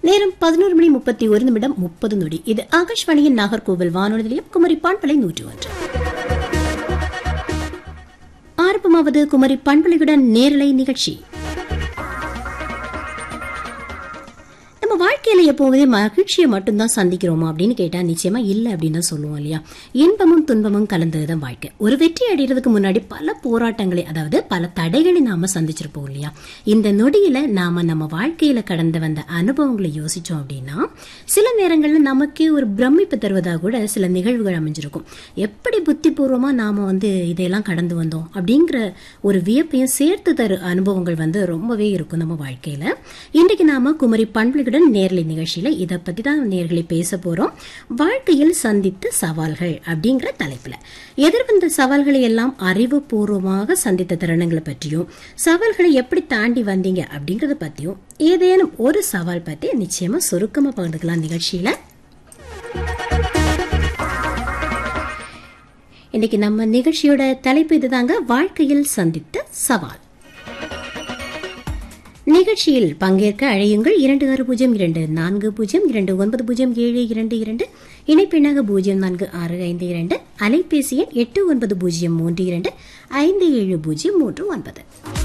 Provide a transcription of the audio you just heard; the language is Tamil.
நேரம் பதினோரு மணி முப்பத்தி ஒரு நிமிடம் முப்பது நொடி இது ஆகாஷ்வாணியின் நாகர்கோவில் வானொலி நிலையம் குமரி பான்பலை நூற்றி ஒன்று ஆரம்பமாவது குமரி பண்பலையுடன் நேரலை நிகழ்ச்சி நம்ம வாழ்க்கையில எப்போவுமே மகிழ்ச்சியை மட்டும்தான் சந்திக்கிறோமா அப்படின்னு கேட்டா நிச்சயமா இல்லை அப்படின்னு தான் சொல்லுவோம் இல்லையா இன்பமும் துன்பமும் கலந்ததுதான் வாழ்க்கை ஒரு வெற்றி அடைகிறதுக்கு முன்னாடி பல போராட்டங்களை அதாவது பல தடைகளை நாம சந்திச்சிருப்போம் இல்லையா இந்த நொடியில நாம நம்ம வாழ்க்கையில கடந்து வந்த அனுபவங்களை யோசிச்சோம் அப்படின்னா சில நேரங்கள்ல நமக்கே ஒரு பிரமிப்பு தருவதாக கூட சில நிகழ்வுகள் அமைஞ்சிருக்கும் எப்படி புத்திபூர்வமா நாம வந்து இதையெல்லாம் கடந்து வந்தோம் அப்படிங்கிற ஒரு வியப்பையும் சேர்த்து தரு அனுபவங்கள் வந்து ரொம்பவே இருக்கும் நம்ம வாழ்க்கையில இன்றைக்கு நாம குமரி பண்புகளுடன் நேரலை நிகழ்ச்சியில இதை பத்தி தான் நேர்களை பேச போறோம் வாழ்க்கையில் சந்தித்த சவால்கள் அப்படிங்கிற தலைப்புல எதிர்வந்த சவால்களை எல்லாம் அறிவுபூர்வமாக சந்தித்த தருணங்களை பற்றியும் சவால்களை எப்படி தாண்டி வந்தீங்க அப்படிங்கறத பத்தியும் ஏதேனும் ஒரு சவால் பத்தி நிச்சயமா சுருக்கமா பகிர்ந்துக்கலாம் நிகழ்ச்சியில இன்னைக்கு நம்ம நிகழ்ச்சியோட தலைப்பு இதுதாங்க வாழ்க்கையில் சந்தித்த சவால் நிகழ்ச்சியில் பங்கேற்க அழையுங்கள் இரண்டு ஆறு பூஜ்ஜியம் இரண்டு நான்கு பூஜ்ஜியம் இரண்டு ஒன்பது பூஜ்ஜியம் ஏழு இரண்டு இரண்டு இணைப்பெண்ணாக பூஜ்ஜியம் நான்கு ஆறு ஐந்து இரண்டு அலைபேசி எண் எட்டு ஒன்பது பூஜ்ஜியம் மூன்று இரண்டு ஐந்து ஏழு பூஜ்ஜியம் மூன்று ஒன்பது